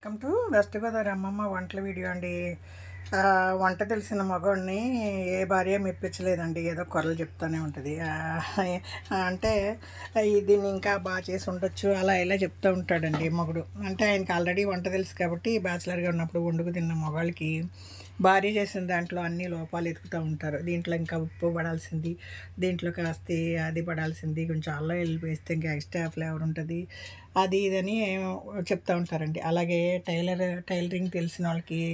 welcome to west Godavari అమ్మమ్మ వంటల video అండి ఆ, వంట తెలిసిన మగవాడిని ఏ భార్య మెప్పించలేదండి ఏదో కొరలు చెప్తానే ఉంటుంది ఆ, అంటే "ఈ దీన్ని ఇంకా బాగా చేసి ఉండొచ్చు అలా ఇలా చెప్తూ ఉంటాడండి మగుడు అంటే ఆయనకి ఆల్రెడీ వంట తెలుసు కాబట్టి బ్యాచిలర్గా ఉన్నప్పుడు వండుకు తిన్న మగవాళ్ళకి భార్య చేసిన దాంట్లో అన్ని లోపాలు ఎతుకుతూ ఉంటారు దీంట్లో ఇంకా ఉప్పు పడాల్సింది దీంట్లో కాస్త అది పడాల్సింది కొంచెం అల్లం వెల్లి వేస్తే ఇంకా ఎక్స్ట్రా ఫ్లేవర్ ఉంటుంది అది ఇదని చెప్తూ ఉంటారండి అలాగే టైలర్ టైలరింగ్ తెలిసిన వాళ్ళకి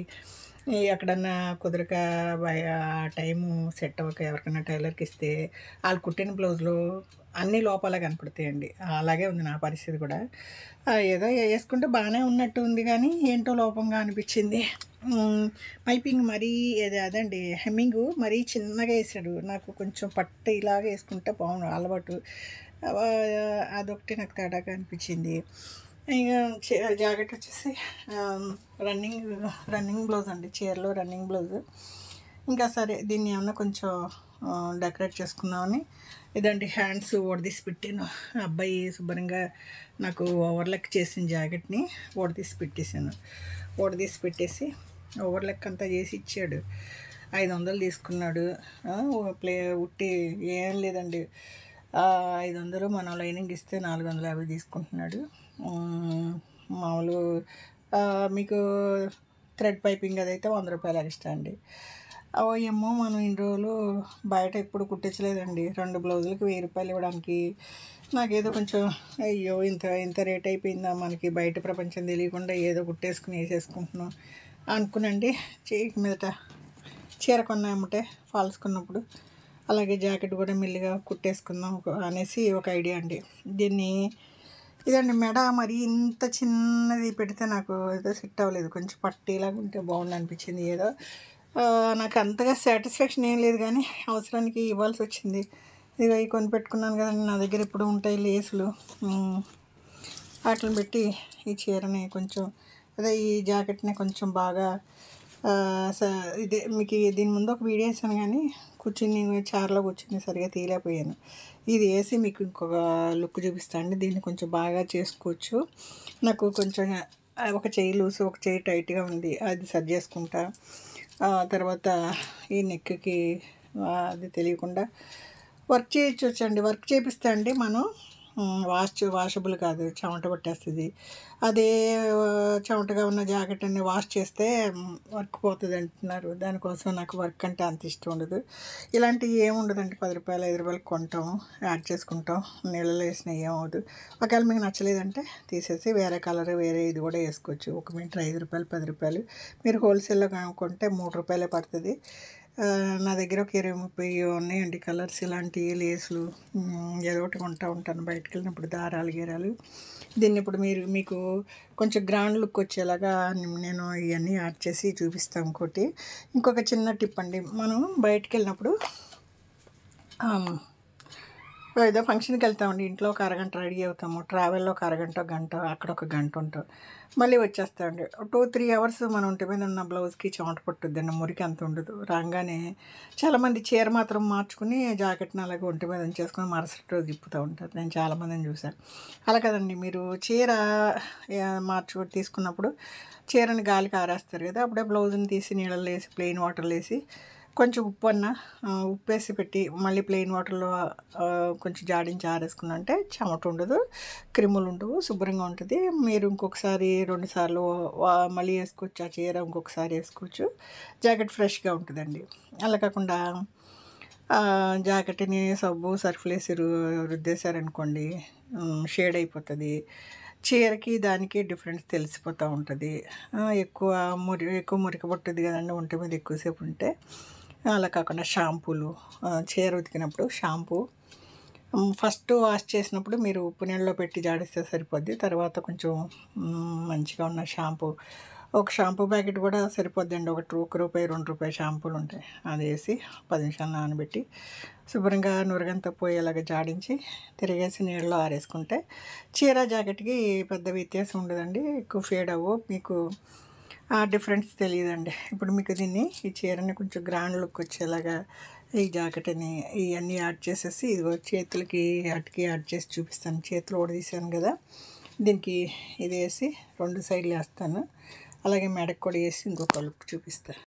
ఈ ఎక్కడన్నా కుదరక బయ- ఆ టైము సెట్ అవ్వక ఎవరికైనా టైలర్కి ఇస్తే వాళ్ళు కుట్టిన బ్లౌజ్లో అన్ని లోపాలే కనపడతాయండి అలాగే ఉంది నా పరిస్థితి కూడా ఆ, ఏదో వేసుకుంటే బాగానే ఉన్నట్టు ఉంది కానీ ఏంటో లోపంగా అనిపించింది ఉమ్, పైపింగ్ మరీ ఏది అదండి హెమ్మింగ్ మరీ చిన్నగా వేసాడు నాకు కొంచెం పట్టు ఇలాగ వేసుకుంటే బాగుండు అలవాటు ఆ, అదొకటి నాకు తేడాగా అనిపించింది ఇక చే- జాకెట్ వచ్చేసి రన్నింగ్ రన్నింగ్ బ్లౌజ్ అండి చీరలో రన్నింగ్ బ్లౌజ్ ఇంకా సరే దీన్ని ఏమన్నా కొంచెం ఆ, డెకరేట్ చేసుకుందామని ఇదండి హ్యాండ్స్ ఓడదీసి పెట్టాను అబ్బాయి శుభ్రంగా నాకు ఓవర్లెక్ చేసిన జాకెట్ని ఓడదీసి పెట్టేశాను ఓడదీసి పెట్టేసి ఓవర్లెక్ అంతా చేసి ఇచ్చాడు ఐదు వందలు తీసుకున్నాడు ఆ, ఓ ప్లే ఉట్టి ఏం లేదండి ఆ, ఐదు వందలు మనం లైనింగ్ ఇస్తే నాలుగు వందల యాభై తీసుకుంటున్నాడు ఉమ్, మామూలు ఆ, మీకు థ్రెడ్ పైపింగ్ అదైతే వంద రూపాయలు ఎక్స్ట్రా అండి అవో ఏమో మనం ఇన్ని రోజులు బయట ఎప్పుడు కుట్టించలేదండి రెండు బ్లౌజులకి వెయ్యి రూపాయలు ఇవ్వడానికి నాకేదో కొంచెం అయ్యో ఇంత ఇంత రేట్ అయిపోయిందా మనకి బయట ప్రపంచం తెలియకుండా ఏదో కుట్టేసుకుని వేసేసుకుంటున్నాం అనుకునండి చేయికి మీదట చీర కొన్నామంటే ఫాల్స్ కొన్నప్పుడు అలాగే జాకెట్ కూడా మెల్లిగా కుట్టేసుకుందాం ఒక- అనేసి ఒక ఐడియా అండి దీన్ని ఇదండి మెడ మరి ఇంత చిన్నది పెడితే నాకు ఏదో సెట్ అవ్వలేదు కొంచెం పట్టీలాగా ఉంటే బాగుండు అనిపించింది ఏదో ఆ, నాకు అంతగా సాటిస్ఫాక్షన్ ఏం లేదు కానీ అవసరానికి ఇవ్వాల్సి వచ్చింది ఇదిగో ఇవి కొని పెట్టుకున్నాను కదండి నా దగ్గర ఇప్పుడు ఉంటాయి లేసులు ఉమ్, వాటిని పెట్టి ఈ చీరని కొంచెం అదే ఈ జాకెట్ని కొంచెం బాగా ఆ, స- ఇదే మీకు ఈ- దీని ముందు ఒక వీడియో వేసాను కానీ కూర్చుని చార్లో కూర్చుని సరిగా తీయలేకపోయాను ఇది వేసి మీకు ఇంకొక లుక్ చూపిస్తాను దీన్ని కొంచెం బాగా చేసుకోవచ్చు నాకు కొంచెం ఆ, ఒక చెయ్యి లూస్ ఒక చెయ్యి టైట్గా ఉంది అది సరి చేసుకుంటా ఆ తర్వాత ఈ నెక్కి అది తెలియకుండా వర్క్ చేయొచ్చు అండి వర్క్ చేపిస్తా అండి మనం ఉమ్, వాష్ వాషబుల్ కాదు చెమట పట్టేస్తుంది అదే ఆ, చెమటగా ఉన్న జాకెట్ అన్ని వాష్ చేస్తే ఉమ్, వర్క్ పోతుంది అంటున్నారు దానికోసం నాకు వర్క్ అంటే అంత ఇష్టం ఉండదు ఇలాంటివి ఏమి ఉండదండి పది రూపాయలు ఐదు రూపాయలు కొంటాం యాడ్ చేసుకుంటాం నీళ్ళలో వేసిన ఏమవుదు ఒకవేళ మీకు నచ్చలేదంటే తీసేసి వేరే కలర్ వేరే ఇది కూడా వేసుకోవచ్చు ఒక మీటర్ ఐదు రూపాయలు పది రూపాయలు మీరు హోల్సేల్లో కొంటే మూడు రూపాయలే పడుతుంది ఆ, నా దగ్గర ఒక ఇరవై ముప్పై ఉన్నాయండి కలర్స్ ఇలాంటి లేసులు ఉమ్, ఏదో ఒకటి కొంటా ఉంటాను బయటకు వెళ్ళినప్పుడు దారాలు గీరాలు దీన్ని ఇప్పుడు మీరు మీకు కొంచెం గ్రాండ్ లుక్ వచ్చేలాగా నేను ఇవన్నీ యాడ్ చేసి చూపిస్తాను ఇంకోటి ఇంకొక చిన్న టిప్ అండి మనం బయటకు వెళ్ళినప్పుడు ఆమ్, ఏదో ఫంక్షన్కి వెళ్తామండి ఇంట్లో ఒక అరగంట రెడీ అవుతాము ట్రావెల్లో ఒక అరగంట గంట అక్కడ ఒక గంట ఉంటాం మళ్ళీ వచ్చేస్తామండి టూ త్రీ అవర్స్ మన ఒంటి మీద ఉన్న బ్లౌజ్కి చెమట పట్టుద్దండి మురికి అంత ఉండదు రాగానే చాలామంది చీర మాత్రం మార్చుకుని జాకెట్ని అలాగే ఒంటి మీద ఉంచేసుకొని మరుసటి రోజు తిప్పుతూ ఉంటారు నేను చాలామందిని చూశాను అలా కదండి మీరు చీర ఆ, మార్చు తీసుకున్నప్పుడు చీరని గాలికి ఆరేస్తారు కదా అప్పుడే బ్లౌజ్ని తీసి నీళ్ళలో వేసి ప్లెయిన్ వాటర్లో వేసి కొంచెం ఉప్పు అన్న ఆ, ఉప్పు వేసి పెట్టి మళ్ళీ ప్లెయిన్ వాటర్లో ఆ, కొంచెం జాడించి ఆరేసుకున్నా అంటే చెమట ఉండదు క్రిములు ఉండవు శుభ్రంగా ఉంటుంది మీరు ఇంకొకసారి రెండు సార్లు వా- మళ్ళీ వేసుకోవచ్చు ఆ చీర ఇంకొకసారి వేసుకోవచ్చు జాకెట్ ఫ్రెష్గా ఉంటుందండి అలా కాకుండా ఆ, జాకెట్ని సబ్బు సర్ఫ్లు వేసి రు- రుద్దేశారనుకోండి ఉమ్, షేడ్ అయిపోతుంది చీరకి దానికి డిఫరెన్స్ తెలిసిపోతూ ఉంటుంది ఆ, ఎక్కువ మురి ఎక్కువ మురికి పట్టుద్ది కదండి ఒంటి మీద ఎక్కువసేపు ఉంటే అలా కాకుండా షాంపూలు ఆ, చీర ఉతికినప్పుడు షాంపూ మ్, ఫస్ట్ వాష్ చేసినప్పుడు మీరు ఉప్పు నీళ్ళలో పెట్టి జాడిస్తే సరిపోద్ది తర్వాత కొంచెం మ్, మంచిగా ఉన్న షాంపూ ఒక షాంపూ ప్యాకెట్ కూడా సరిపోద్దండి ఒకటి ఒక రూపాయి రెండు రూపాయి షాంపూలు ఉంటాయి అది వేసి పది నిమిషాలు నానబెట్టి శుభ్రంగా నురగంతా పోయేలాగా జాడించి తిరిగేసి నీళ్ళలో ఆరేసుకుంటే చీర జాకెట్కి పెద్ద వ్యత్యాసం ఉండదండి ఎక్కువ ఫేడ్ అవ్వు మీకు ఆ డిఫరెన్స్ తెలియదండి ఇప్పుడు మీకు దీన్ని ఈ చీరని కొంచెం గ్రాండ్ లుక్ వచ్చేలాగా ఈ జాకెట్ని ఇవన్నీ యాడ్ చేసేసి ఇదిగో చేతులకి అటుకి యాడ్ చేసి చూపిస్తాను చేతులు ఓడదీశాను కదా దీనికి ఇది వేసి రెండు సైడ్లు వేస్తాను అలాగే మెడకు కూడా వేసి ఇంకో కలుపు చూపిస్తాను